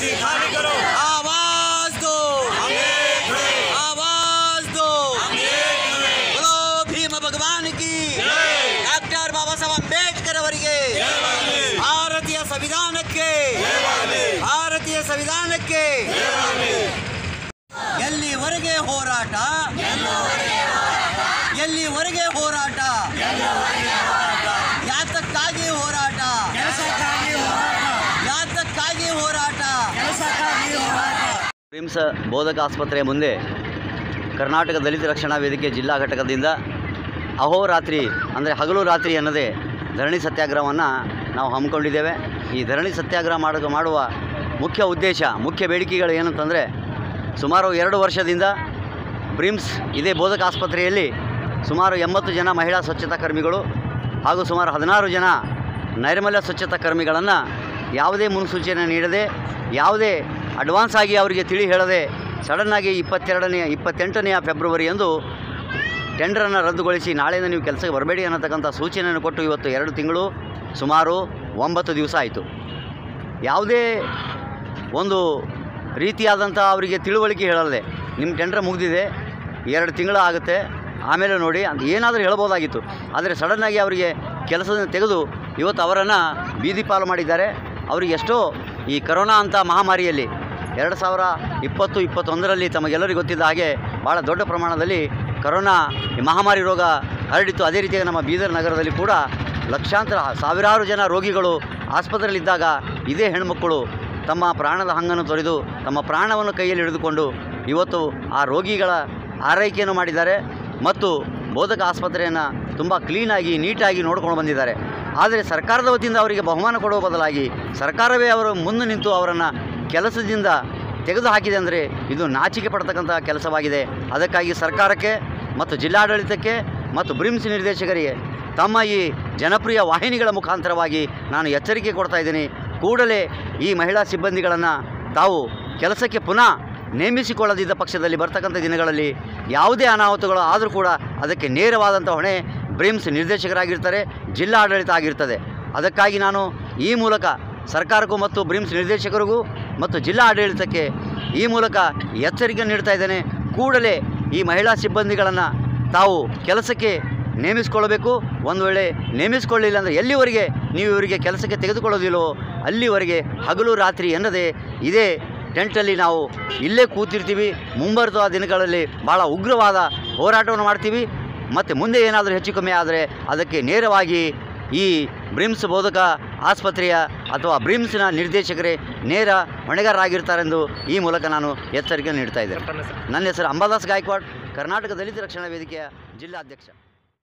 Vacancy खाली करो आवाज दो हम एक हैं आवाज दो हम एक हैं बोलो ಭೀಮ ಭಗವಾನ್ ಕಿ ಜೈ. ಡಾಕ್ಟರ್ ಬಾಬಾ ಸಾಹೇಬ್ ಅಂಬೇಡ್ಕರ್ ಅವರಿಗೆ ಜಯವಾಗಲಿ ಭಾರತೀಯ ಸಂವಿಧಾನಕ್ಕೆ ಜಯವಾಗಲಿ ಭಾರತೀಯ ಸಂವಿಧಾನಕ್ಕೆ ಜಯವಾಗಲಿ ಎಲ್ಲಿವರೆಗೆ ಹೋರಾಟ ಎಲ್ಲಿವರೆಗೆ ಹೋರಾಟ ಯಾತಕ್ಕಾಗಿ ಹೋರಾಟ ಯಾತಕ್ಕಾಗಿ ಹೋರಾಟ ರಿಮ್ಸ್ ಬೋಧಕ ಆಸ್ಪತ್ರೆಯ ಮುಂದೆ ಕರ್ನಾಟಕ ದಲಿತ ರಕ್ಷಣಾ ವೇದಿಕೆ ಜಿಲ್ಲಾ ಘಟಕದಿಂದ ಅಹೋರಾತ್ರಿ ಅಂದರೆ ಹಗಲು ರಾತ್ರಿ ಅನ್ನದೇ ಧರಣಿ ಸತ್ಯಾಗ್ರಹವನ್ನು ನಾವು ಹಮ್ಮಿಕೊಂಡಿದ್ದೇವೆ ಈ ಧರಣಿ ಸತ್ಯಾಗ್ರಹ ಮಾಡ ಮಾಡುವ ಮುಖ್ಯ ಉದ್ದೇಶ ಮುಖ್ಯ ಬೇಡಿಕೆಗಳು ಏನಂತಂದರೆ ಸುಮಾರು ಎರಡು ವರ್ಷದಿಂದ ಬ್ರಿಮ್ಸ್ ಇದೇ ಬೋಧಕ ಆಸ್ಪತ್ರೆಯಲ್ಲಿ ಸುಮಾರು ಎಂಬತ್ತು ಜನ ಮಹಿಳಾ ಸ್ವಚ್ಛತಾ ಕರ್ಮಿಗಳು ಹಾಗೂ ಸುಮಾರು ಹದಿನಾರು ಜನ ನೈರ್ಮಲ್ಯ ಸ್ವಚ್ಛತಾ ಕರ್ಮಿಗಳನ್ನು ಯಾವುದೇ ಮುನ್ಸೂಚನೆ ನೀಡದೆ ಯಾವುದೇ ಅಡ್ವಾನ್ಸ್ ಆಗಿ ಅವರಿಗೆ ತಿಳಿ ಹೇಳದೆ ಸಡನ್ನಾಗಿ ಇಪ್ಪತ್ತೆರಡನೆಯ ಇಪ್ಪತ್ತೆಂಟನೆಯ ಫೆಬ್ರವರಿಯಂದು ಟೆಂಡರನ್ನು ರದ್ದುಗೊಳಿಸಿ ನಾಳೆಯಿಂದ ನೀವು ಕೆಲಸಕ್ಕೆ ಬರಬೇಡಿ ಅನ್ನತಕ್ಕಂಥ ಸೂಚನೆಯನ್ನು ಕೊಟ್ಟು ಇವತ್ತು ಎರಡು ತಿಂಗಳು ಸುಮಾರು ಒಂಬತ್ತು ದಿವಸ ಆಯಿತು ಯಾವುದೇ ಒಂದು ರೀತಿಯಾದಂಥ ಅವರಿಗೆ ತಿಳುವಳಿಕೆ ಹೇಳದೆ ನಿಮ್ಮ ಟೆಂಡರ್ ಮುಗಿದಿದೆ ಎರಡು ತಿಂಗಳು ಆಗುತ್ತೆ ಆಮೇಲೆ ನೋಡಿ ಅಂತ ಏನಾದರೂ ಹೇಳ್ಬೋದಾಗಿತ್ತು ಆದರೆ ಸಡನ್ನಾಗಿ ಅವರಿಗೆ ಕೆಲಸದಿಂದ ತೆಗೆದು ಇವತ್ತು ಅವರನ್ನು ಬೀದಿ ಪಾಲು ಮಾಡಿದ್ದಾರೆ ಅವರಿಗೆ ಎಷ್ಟೋ ಈ ಕರೋನಾ ಅಂತ ಮಹಾಮಾರಿಯಲ್ಲಿ ಎರಡು ಸಾವಿರ ಇಪ್ಪತ್ತು ಇಪ್ಪತ್ತೊಂದರಲ್ಲಿ ತಮಗೆಲ್ಲರಿಗೂ ಗೊತ್ತಿದ್ದ ಹಾಗೆ ಭಾಳ ದೊಡ್ಡ ಪ್ರಮಾಣದಲ್ಲಿ ಕರೋನಾ ಈ ಮಹಾಮಾರಿ ರೋಗ ಹರಡಿತ್ತು ಅದೇ ರೀತಿಯಾಗಿ ನಮ್ಮ ಬೀದರ್ ನಗರದಲ್ಲಿ ಕೂಡ ಲಕ್ಷಾಂತರ ಸಾವಿರಾರು ಜನ ರೋಗಿಗಳು ಆಸ್ಪತ್ರೆಯಲ್ಲಿದ್ದಾಗ ಇದೇ ಹೆಣ್ಮಕ್ಕಳು ತಮ್ಮ ಪ್ರಾಣದ ಹಂಗನ್ನು ತೊರೆದು ತಮ್ಮ ಪ್ರಾಣವನ್ನು ಕೈಯಲ್ಲಿ ಹಿಡಿದುಕೊಂಡು ಇವತ್ತು ಆ ರೋಗಿಗಳ ಆರೈಕೆಯನ್ನು ಮಾಡಿದ್ದಾರೆ ಮತ್ತು ಬೋಧಕ ಆಸ್ಪತ್ರೆಯನ್ನು ತುಂಬ ಕ್ಲೀನಾಗಿ ನೀಟಾಗಿ ನೋಡ್ಕೊಂಡು ಬಂದಿದ್ದಾರೆ ಆದರೆ ಸರ್ಕಾರದ ವತಿಯಿಂದ ಅವರಿಗೆ ಬಹುಮಾನ ಕೊಡುವ ಬದಲಾಗಿ ಸರ್ಕಾರವೇ ಅವರು ಮುಂದೆ ನಿಂತು ಅವರನ್ನು ಕೆಲಸದಿಂದ ತೆಗೆದು ಹಾಕಿದೆ ಅಂದರೆ ಇದು ನಾಚಿಕೆ ಪಡ್ತಕ್ಕಂಥ ಕೆಲಸವಾಗಿದೆ ಅದಕ್ಕಾಗಿ ಸರ್ಕಾರಕ್ಕೆ ಮತ್ತು ಜಿಲ್ಲಾಡಳಿತಕ್ಕೆ ಮತ್ತು ಬ್ರಿಮ್ಸ್ ನಿರ್ದೇಶಕರಿಗೆ ತಮ್ಮ ಈ ಜನಪ್ರಿಯ ವಾಹಿನಿಗಳ ಮುಖಾಂತರವಾಗಿ ನಾನು ಎಚ್ಚರಿಕೆ ಕೊಡ್ತಾ ಇದ್ದೀನಿ ಕೂಡಲೇ ಈ ಮಹಿಳಾ ಸಿಬ್ಬಂದಿಗಳನ್ನು ತಾವು ಕೆಲಸಕ್ಕೆ ಪುನಃ ನೇಮಿಸಿಕೊಳ್ಳದಿದ್ದ ಪಕ್ಷದಲ್ಲಿ ಬರ್ತಕ್ಕಂಥ ದಿನಗಳಲ್ಲಿ ಯಾವುದೇ ಅನಾಹುತಗಳು ಆದರೂ ಕೂಡ ಅದಕ್ಕೆ ನೇರವಾದಂಥ ಹೊಣೆ ಬ್ರಿಮ್ಸ್ ನಿರ್ದೇಶಕರಾಗಿರ್ತಾರೆ ಜಿಲ್ಲಾಡಳಿತ ಆಗಿರ್ತದೆ ಅದಕ್ಕಾಗಿ ನಾನು ಈ ಮೂಲಕ ಸರ್ಕಾರಕ್ಕೂ ಮತ್ತು ಬ್ರಿಮ್ಸ್ ನಿರ್ದೇಶಕರಿಗೂ ಮತ್ತು ಜಿಲ್ಲಾ ಆಡಳಿತಕ್ಕೆ ಈ ಮೂಲಕ ಎಚ್ಚರಿಕೆ ನೀಡ್ತಾ ಇದ್ದೇನೆ ಕೂಡಲೇ ಈ ಮಹಿಳಾ ಸಿಬ್ಬಂದಿಗಳನ್ನು ತಾವು ಕೆಲಸಕ್ಕೆ ನೇಮಿಸಿಕೊಳ್ಳಬೇಕು ಒಂದು ವೇಳೆ ನೇಮಿಸಿಕೊಳ್ಳಿಲ್ಲ ಅಂದರೆ ಎಲ್ಲಿವರೆಗೆ ನೀವು ಇವರಿಗೆ ಕೆಲಸಕ್ಕೆ ತೆಗೆದುಕೊಳ್ಳೋದಿಲ್ಲವೋ ಅಲ್ಲಿವರೆಗೆ ಹಗಲು ರಾತ್ರಿ ಎನ್ನದೇ ಇದೇ ಟೆಂಟಲ್ಲಿ ನಾವು ಇಲ್ಲೇ ಕೂತಿರ್ತೀವಿ ಮುಂಬರುವ ದಿನಗಳಲ್ಲಿ ಭಾಳ ಉಗ್ರವಾದ ಹೋರಾಟವನ್ನು ಮಾಡ್ತೀವಿ ಮತ್ತು ಮುಂದೆ ಏನಾದರೂ ಹೆಚ್ಚು ಕಮ್ಮಿ ಆದರೆ ಅದಕ್ಕೆ ನೇರವಾಗಿ ಈ ಬ್ರಿಮ್ಸ್ ಬೋಧಕ ಆಸ್ಪತ್ರೆಯ ಅಥವಾ ಬ್ರಿಮ್ಸ್ನ ನಿರ್ದೇಶಕರೇ ನೇರ ಹೊಣೆಗಾರರಾಗಿರ್ತಾರೆಂದು ಈ ಮೂಲಕ ನಾನು ಎಚ್ಚರಿಕೆ ನೀಡ್ತಾ ಇದ್ದೇನೆ ನನ್ನ ಹೆಸರು ಅಂಬಾದಾಸ್ ಗಾಯಕ್ವಾಡ್ ಕರ್ನಾಟಕ ದಲಿತ ರಕ್ಷಣಾ ವೇದಿಕೆಯ ಜಿಲ್ಲಾಧ್ಯಕ್ಷ